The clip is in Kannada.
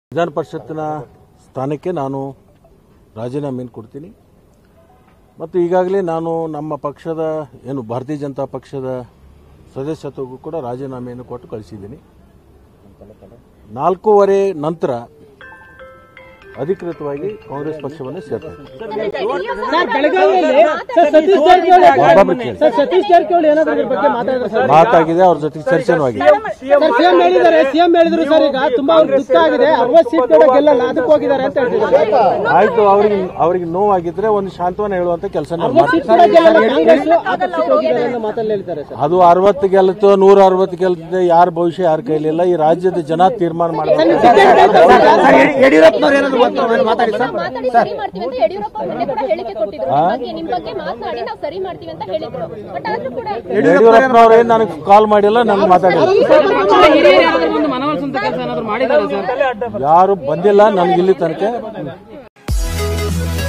ವಿಧಾನ ಪರಿಷತ್ತಿನ ಸ್ಥಾನಕ್ಕೆ ನಾನು ರಾಜೀನಾಮೆಯನ್ನು ಕೊಡ್ತೀನಿ ಮತ್ತು ಈಗಾಗಲೇ ನಾನು ನಮ್ಮ ಪಕ್ಷದ ಏನು ಭಾರತೀಯ ಜನತಾ ಪಕ್ಷದ ಸದಸ್ಯತ್ವಗೂ ಕೂಡ ರಾಜೀನಾಮೆಯನ್ನು ಕೊಟ್ಟು ಕಳಿಸಿದ್ದೀನಿ ನಾಲ್ಕೂವರೆ ನಂತರ ಅಧಿಕೃತವಾಗಿ ಕಾಂಗ್ರೆಸ್ ಪಕ್ಷವನ್ನು ಸೇರ್ತೀನಿ ಸರ್ ಬೆಳಗಾವಿಯಲ್ಲಿ ಸರ್ ಸತೀಶ್ ಜಾರಕಿಹೊಳಿ ಒಬ್ಬೊಬ್ರು ಕೇಳಿ. ಸರ್ ಸತೀಶ್ ಜಾರಕಿಹೊಳಿ ಏನಾದ್ರು ಇದ್ರ ಬಗ್ಗೆ ಮಾತಾಡಿದ್ರೆ ಸರ್ ಮಾತಾಗಿದೆ ಅವ್ರ ಜೊತೆಗೆ ಚರ್ಚೆನೂ ಆಗಿದೆ ಸರ್ ಸಿಎಂ ಹೇಳಿದ್ದಾರೆ ಸಿಎಂ ಹೇಳಿದ್ರು ಸರ್ ಈಗ ತುಂಬಾ ಅವ್ರಿಗೆ ದುಃಖ ಆಗಿದೆ ಅರವತ್ತು ಸೀಟ್ ಕೂಡ ಗೆಲ್ಲಲ್ಲ ಅದಕ್ಕೆ ಹೋಗಿದ್ದಾರೆ ಅಂತ ಹೇಳ್ತಿದ್ದಾರೆ ಆಯ್ತು ಅವ್ರಿಗೆ ಅವ್ರಿಗೆ ನೋವಾಗಿದ್ರೆ ಒಂದು ಶಾಂತವನ್ನ ಹೇಳುವಂತ ಕೆಲಸ ಅರವತ್ತು ಸೀಟ್ ಕೂಡ ಗೆಲ್ಲಲ್ಲ ಕಾಂಗ್ರೆಸ್ ಆರು ಸೀಟ್ ಹೋಗಿದ್ದಾರೆ ಅನ್ನೋ ಮಾತಲ್ಲಿ ಹೇಳ್ತಾರೆ ಸರ್ ಅದು ಅರವತ್ತು ಗೆಲ್ತೋ ನೂರ ಅರವತ್ತು ಗೆಲ್ತದೆ ಯಾರ ಭವಿಷ್ಯ ಯಾರ ಕೈಲಿಲ್ಲ ಈ ರಾಜ್ಯದ ಜನ ತೀರ್ಮಾನ ಮಾಡಬೇಕು ಯಡಿಯೂರಪ್ಪನವ್ರು ಏನಾದ್ರು ಮಾತಾಡಿ ಸರ್ ಮಾತಾಡಿ ಸರಿ ಮಾಡ್ತೀವಿ ಅಂತ ಯಡಿಯೂರಪ್ಪ ಮೊನ್ನೆ ಕೂಡ ಹೇಳಿಕೆ ಕೊಟ್ಟಿದ್ರು ನಿಮ್ ಬಗ್ಗೆ ನಿಮ್ ಬಗ್ಗೆ ಮಾತನಾಡಿ ನಾವು ಸರಿ ಮಾಡ್ತೀವಿ ಅಂತ ಹೇಳಿದ್ರು ಬಟ್ ಆದ್ರೂ ಕೂಡ ಯಡಿಯೂರಪ್ಪನವ್ರು ಏನ್ ನನಗೆ ಕಾಲ್ ಮಾಡಿಲ್ಲ ನಾನು ಮಾತಾಡಿಲ್ಲ ಹಿರಿಯರು ಯಾರಾದ್ರೂ ಒಂದು ಮನವೊಲಿಸುವಂತ ಕೆಲಸ ಏನಾದ್ರು ಮಾಡಿದ್ದಾರೆ ಸರ್ ಯಾರು ಬಂದಿಲ್ಲ ನನಗೆ ಇಲ್ಲಿ ತನಕ